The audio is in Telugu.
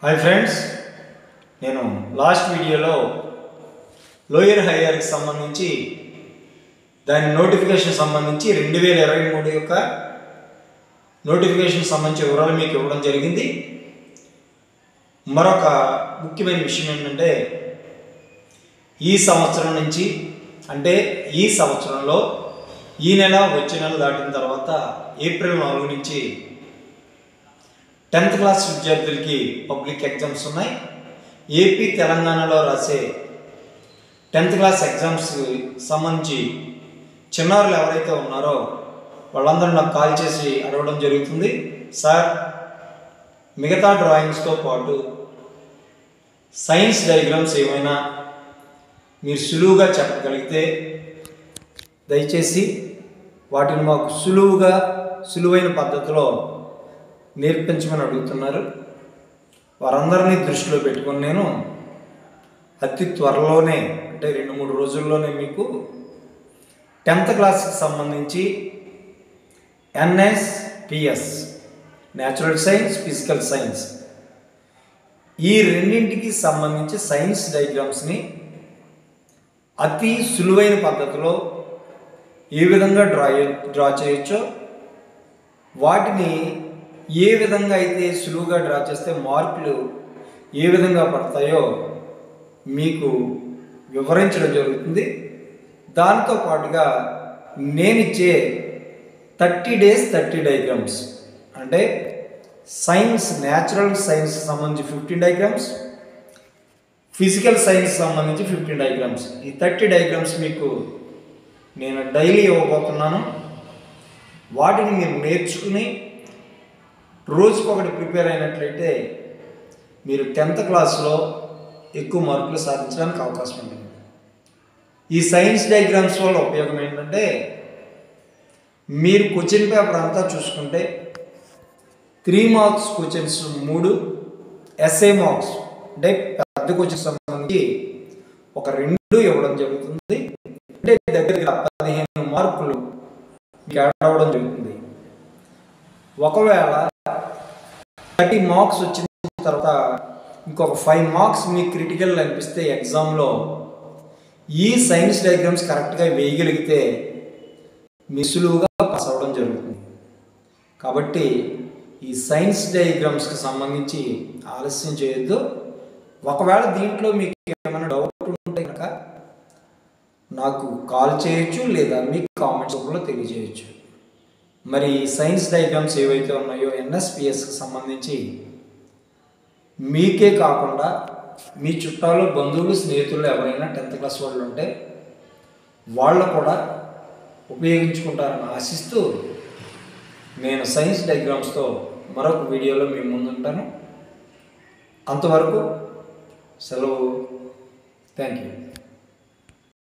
హాయ్ ఫ్రెండ్స్ నేను లాస్ట్ వీడియోలో లోయర్ హైయర్కి సంబంధించి దాని నోటిఫికేషన్ సంబంధించి రెండు వేల ఇరవై మూడు యొక్క నోటిఫికేషన్ సంబంధించిన వివరాలు మీకు ఇవ్వడం జరిగింది మరొక ముఖ్యమైన విషయం ఏంటంటే ఈ సంవత్సరం నుంచి అంటే ఈ సంవత్సరంలో ఈ నెల వచ్చే నెల దాటిన తర్వాత ఏప్రిల్ నాలుగు నుంచి టెన్త్ క్లాస్ విద్యార్థులకి పబ్లిక్ ఎగ్జామ్స్ ఉన్నాయి ఏపీ తెలంగాణలో రాసే టెన్త్ క్లాస్ ఎగ్జామ్స్ సంబంధించి చిన్నారులు ఎవరైతే ఉన్నారో వాళ్ళందరూ నాకు కాల్ చేసి అడగడం జరుగుతుంది సార్ మిగతా డ్రాయింగ్స్తో పాటు సైన్స్ డయాగ్రామ్స్ ఏమైనా మీరు సులువుగా చెప్పగలిగితే దయచేసి వాటిని మాకు సులువుగా సులువైన పద్ధతిలో నేర్పించమని అడుగుతున్నారు వారందరినీ దృష్టిలో పెట్టుకొని నేను అతి త్వరలోనే అంటే రెండు మూడు రోజుల్లోనే మీకు టెన్త్ క్లాస్కి సంబంధించి NS PS natural science physical science ఈ రెండింటికి సంబంధించి సైన్స్ డయాగ్రామ్స్ని అతి సులువైన పద్ధతిలో ఏ విధంగా డ్రా డ్రా చేయొచ్చో వాటిని ఏ విధంగా అయితే సులువుగా డ్రా చేస్తే మార్కులు ఏ విధంగా పడతాయో మీకు వివరించడం జరుగుతుంది దాంతో పాటుగా నేను ఇచ్చే థర్టీ డేస్ థర్టీ డయాగ్రామ్స్ అంటే సైన్స్ న్యాచురల్ సైన్స్ సంబంధించి ఫిఫ్టీన్ డయాగ్రామ్స్ ఫిజికల్ సైన్స్ సంబంధించి ఫిఫ్టీన్ డయాగ్రామ్స్ ఈ థర్టీ డయాగ్రామ్స్ మీకు నేను డైలీ ఇవ్వబోతున్నాను వాటిని మీరు నేర్చుకుని రోజుకొకటి ప్రిపేర్ అయినట్లయితే మీరు టెన్త్ క్లాస్లో ఎక్కువ మార్కులు సాధించడానికి అవకాశం ఉంటుంది ఈ సైన్స్ డయాగ్రామ్స్ వల్ల ఉపయోగం ఏంటంటే మీరు క్వశ్చన్ పేపర్ అంతా చూసుకుంటే త్రీ మార్క్స్ క్వశ్చన్స్ మూడు ఎస్ఏ మార్క్స్ అంటే పెద్ద క్వశ్చన్ సంబంధించి ఒక రెండు ఇవ్వడం జరుగుతుంది అంటే దగ్గర పదిహేను మార్కులు మీకు యాడ్ అవ్వడం జరుగుతుంది ఒకవేళ థర్టీ మార్క్స్ వచ్చిన తర్వాత ఇంకొక ఫైవ్ మార్క్స్ మీకు క్రిటికల్ అనిపిస్తే ఎగ్జామ్లో ఈ సైన్స్ డయాగ్రామ్స్ కరెక్ట్గా వేయగలిగితే మీ సులువుగా పాస్ అవ్వడం జరుగుతుంది కాబట్టి ఈ సైన్స్ డయాగ్రామ్స్కి సంబంధించి ఆలస్యం చేయొద్దు ఒకవేళ దీంట్లో మీకు ఏమైనా డౌట్ ఉంటే కనుక నాకు కాల్ చేయొచ్చు లేదా మీకు కామెంట్స్ రూపంలో తెలియజేయచ్చు మరి సైన్స్ డయాగ్రామ్స్ ఏవైతే ఉన్నాయో ఎన్ఎస్పిఎస్కి సంబంధించి మీకే కాకుండా మీ చుట్టాలు బంధువులు స్నేహితులు ఎవరైనా టెన్త్ క్లాస్ వాళ్ళు ఉంటే వాళ్ళు కూడా ఉపయోగించుకుంటారని ఆశిస్తూ నేను సైన్స్ డయాగ్రామ్స్తో మరొక వీడియోలో మీ ముందుంటాను అంతవరకు సెలవు థ్యాంక్ యూ